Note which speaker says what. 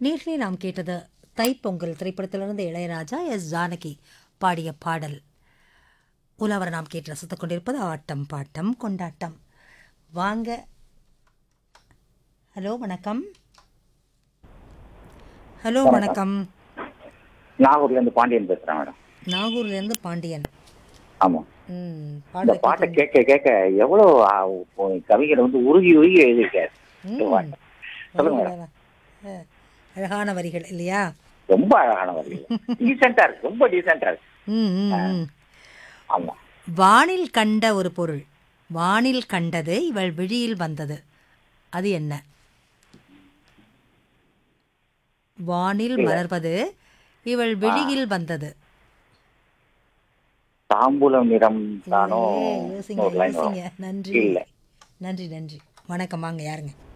Speaker 1: நேர்களே நாம் கேட்டது தைப்பொங்கல் திரைப்படத்திலிருந்து இளையராஜா எஸ் ஜானகி பாடிய பாடல் உலாவர நாம் கேட்டு ரசித்துக் கொண்டிருப்பது ஆட்டம் பாட்டம் கொண்டாட்டம் வாங்க ஹலோ வணக்கம் ஹலோ வணக்கம்
Speaker 2: நாகூர்ல இருந்து பாண்டியன் பேசுறேன் மேடம்
Speaker 1: நாகூர்லேருந்து பாண்டியன்
Speaker 2: ஆமா
Speaker 1: ம்
Speaker 2: இந்த
Speaker 1: பாடல்
Speaker 2: பாட்டை கேட்க கேட்க எவ்வளவு ஆ, உ- கவிஞர் வந்து உருகி உருகி எழுதியிருக்காரு இந்த பாட்டை. சொல்லுங்க மேடம்
Speaker 1: அஹ், அழகான வரிகள் இல்லையா
Speaker 2: ரொம்ப அழகான வரி டீசெண்டா இருக்கு ரொம்ப டீசெண்டா இருக்கு
Speaker 1: ம் ம், ம்
Speaker 2: ஆமா
Speaker 1: வானில் கண்ட ஒரு பொருள் வானில் கண்டது இவள் விழியில் வந்தது அது என்ன வானில் மலர்வது இவள் விழியில் வந்தது
Speaker 2: தாம்பூலம் நிறம் தானோ
Speaker 1: ஏய், யோசிங்க
Speaker 2: ஒரு லைன் வரும்
Speaker 1: யோசிங்க நன்றி
Speaker 2: இல்ல
Speaker 1: நன்றி நன்றி வணக்கம் வாங்க யாருங்க